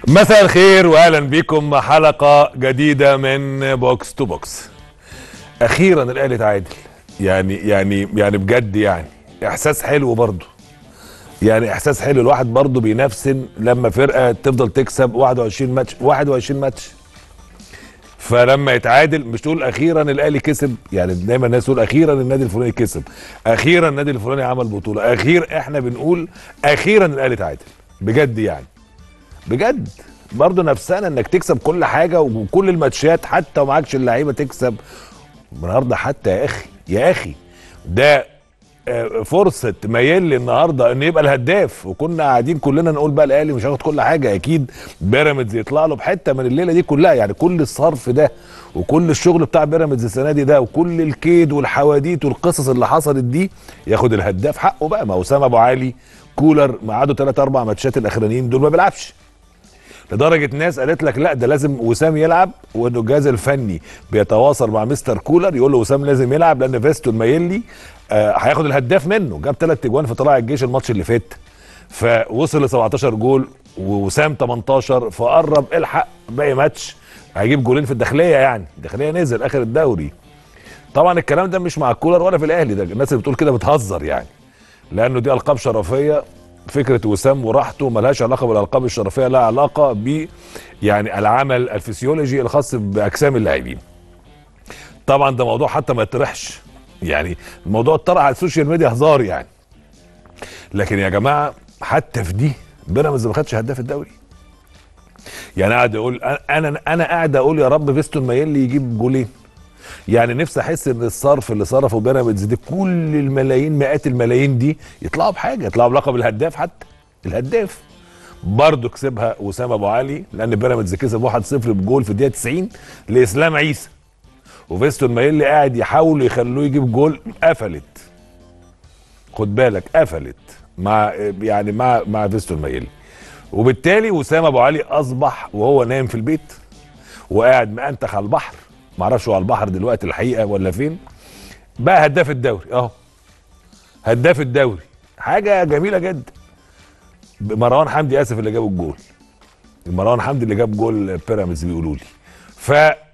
مساء الخير واهلا بكم حلقه جديده من بوكس تو بوكس اخيرا الاهلي تعادل يعني يعني يعني بجد يعني احساس حلو برضه يعني احساس حلو الواحد برضه بينفسن لما فرقه تفضل تكسب 21 ماتش 21 ماتش فلما يتعادل مش تقول اخيرا الاهلي كسب يعني دايما الناس تقول اخيرا النادي الفلاني كسب اخيرا النادي الفلاني عمل بطوله اخير احنا بنقول اخيرا الاهلي تعادل بجد يعني بجد برضه نفسنا انك تكسب كل حاجه وكل الماتشات حتى ومعكش اللعيبه تكسب النهارده حتى يا اخي يا اخي ده آه، فرصه ميالي النهارده ان يبقى الهداف وكنا قاعدين كلنا نقول بقى الاهلي مش هياخد كل حاجه اكيد بيراميدز يطلع له بحته من الليله دي كلها يعني كل الصرف ده وكل الشغل بتاع بيراميدز السنه دي ده وكل الكيد والحواديت والقصص اللي حصلت دي ياخد الهداف حقه بقى ما اسامه ابو علي كولر ميعاده ثلاث اربع ماتشات الاخرانيين دول ما بيلعبش لدرجه ناس قالت لك لا ده لازم وسام يلعب وانه الجهاز الفني بيتواصل مع مستر كولر يقول له وسام لازم يلعب لان فيستون مايلي آه هياخد الهداف منه جاب ثلاث اجوان في طلائع الجيش الماتش اللي فات فوصل ل 17 جول ووسام 18 فقرب الحق باقي ماتش هيجيب جولين في الداخليه يعني الداخليه نزل اخر الدوري طبعا الكلام ده مش مع كولر ولا في الاهلي ده الناس اللي بتقول كده بتهزر يعني لانه دي القاب شرفيه فكره وسام وراحته ملهاش علاقه بالالقاب الشرفيه لها علاقه ب يعني العمل الفسيولوجي الخاص باجسام اللاعبين طبعا ده موضوع حتى ما يطرحش يعني الموضوع اتطرح على السوشيال ميديا هزار يعني لكن يا جماعه حتى في دي بيراميدز ما خدش هداف الدوري يعني قاعد يقول انا انا قاعد اقول يا رب فيستون مايلي يجيب جولين يعني نفسي احس ان الصرف اللي صرفه بيراميدز دي كل الملايين مئات الملايين دي يطلعوا بحاجه يطلعوا بلقب الهداف حتى الهداف برضه كسبها وسام ابو علي لان بيراميدز كسب 1-0 بجول في الدقيقه 90 لاسلام عيسى وفيستون مايلي قاعد يحاولوا يخلوه يجيب جول قفلت خد بالك قفلت مع يعني مع مع فيستون مايلي وبالتالي وسام ابو علي اصبح وهو نايم في البيت وقاعد مأنتخ على البحر معرفش هو على البحر دلوقتي الحقيقه ولا فين بقى هداف الدوري اهو هداف الدوري حاجه جميله جدا مروان حمدي اسف اللي جاب الجول مروان حمدي اللي جاب جول بيراميدز بيقولوا لي ف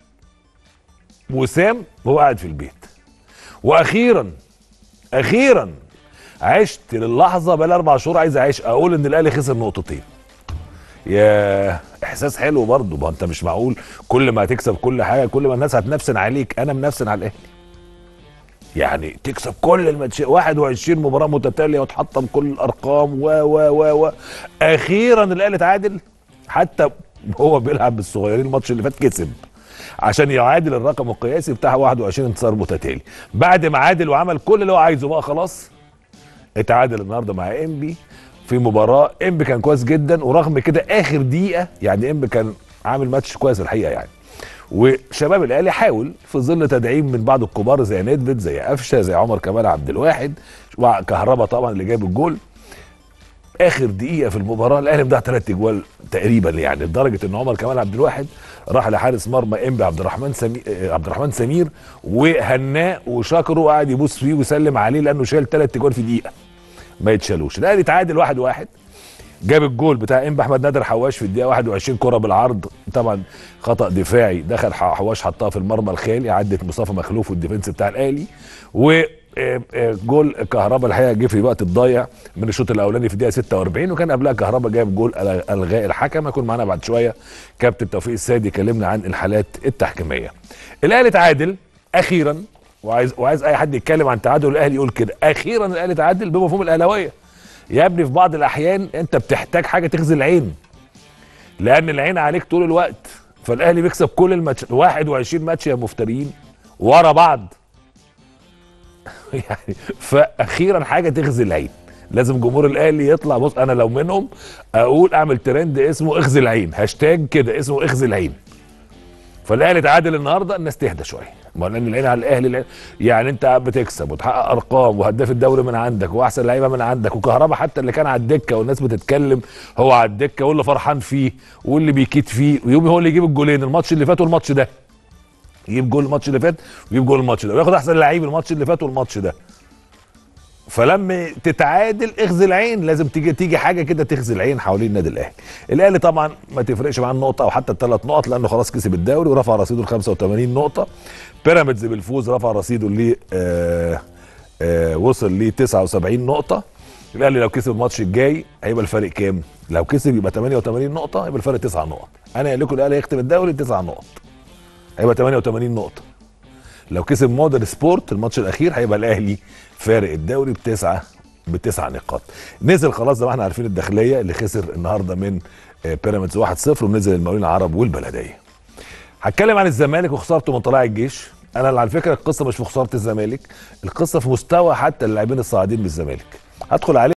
وسام هو قاعد في البيت واخيرا اخيرا عشت للحظه بقى اربع شهور عايز اعيش اقول ان الاهلي خسر نقطتين يا احساس حلو برضه ما انت مش معقول كل ما تكسب كل حاجه كل ما الناس هتنفسن عليك انا منفسن على الاهلي يعني تكسب كل الماتش 21 مباراه متتاليه وتحطم كل الارقام و و و و اخيرا الاهلي تعادل حتى هو بيلعب بالصغيرين الماتش اللي فات كسب عشان يعادل الرقم القياسي بتاع 21 انتصار متتالي بعد ما عادل وعمل كل اللي هو عايزه بقى خلاص اتعادل النهارده مع انبي في مباراه انبي كان كويس جدا ورغم كده اخر دقيقه يعني انبي كان عامل ماتش كويس الحقيقه يعني وشباب الاهلي حاول في ظل تدعيم من بعض الكبار زي ندفد زي قفشه زي عمر كمال عبد الواحد وكهربا طبعا اللي جاب الجول اخر دقيقه في المباراه الاهلي مضيع ثلاث اجوال تقريبا يعني لدرجه ان عمر كمال عبد الواحد راح لحارس مرمى انبي عبد الرحمن سمير عبد الرحمن سمير وهناه وشكره وقعد يبوس فيه ويسلم عليه لانه شال ثلاث اجوال في دقيقه ما يتشالوش الاهلي تعادل واحد واحد جاب الجول بتاع انبي احمد نادر حواش في الدقيقه 21 كره بالعرض طبعا خطا دفاعي دخل حواش حطها في المرمى الخالي عدت مصطفى مخلوف والديفنس بتاع الاهلي و جول كهربا الحقيقه جه في الوقت الضايع من الشوط الاولاني في الدقيقه 46 وكان قبلها كهربا جايب جول الغاء الحكم هيكون معانا بعد شويه كابتن توفيق السيد يكلمنا عن الحالات التحكيميه الاهلي تعادل اخيرا وعايز وعايز اي حد يتكلم عن تعادل الاهلي يقول كده اخيرا الاهلي تعادل بمفهوم الاهلاويه يا ابني في بعض الاحيان انت بتحتاج حاجه تغزي العين لان العين عليك طول الوقت فالاهلي بيكسب كل الماتش 21 ماتش يا مفترين ورا بعض يعني فاخيرا حاجه تغزي العين لازم جمهور الاهلي يطلع بص انا لو منهم اقول اعمل ترند اسمه اخزي العين هاشتاج كده اسمه اخزي العين فالاهلي تعادل النهارده الناس تهدى شويه ما لان العين على الاهلي العين يعني انت بتكسب وتحقق ارقام وهداف الدوري من عندك واحسن لعيبه من عندك وكهربا حتى اللي كان على الدكه والناس بتتكلم هو على الدكه واللي فرحان فيه واللي بيكيد فيه ويوم هو اللي يجيب الجولين الماتش اللي فات والماتش ده يجيب جول الماتش اللي فات ويجيب جول الماتش ده وياخد احسن لعيب الماتش اللي فات والماتش ده فلما تتعادل اخزي العين لازم تيجي تيجي حاجه كده تخزي العين حوالين النادي الاهلي الاهلي طبعا ما تفرقش معاه النقطه او حتى الثلاث نقط لانه خلاص كسب الدوري ورفع رصيده ل 85 نقطه بيراميدز بالفوز رفع رصيده ل آه آه وصل ل 79 نقطه الاهلي لو كسب الماتش الجاي هيبقى الفرق كام لو كسب يبقى 88 نقطه يبقى الفرق 9 نقط انا قايل لكم الاهلي هيختم الدوري 9 نقط هيبقى 88 نقطه لو كسب مودر سبورت الماتش الاخير هيبقى الاهلي فارق الدوري بتسعه بتسع نقاط نزل خلاص زي ما احنا عارفين الداخليه اللي خسر النهارده من آه، بيراميدز 1-0 ونزل المقاولين العرب والبلديه هتكلم عن الزمالك وخسارته من طلائع الجيش انا على فكره القصه مش في خساره الزمالك القصه في مستوى حتى اللاعبين الصاعدين بالزمالك هدخل عليه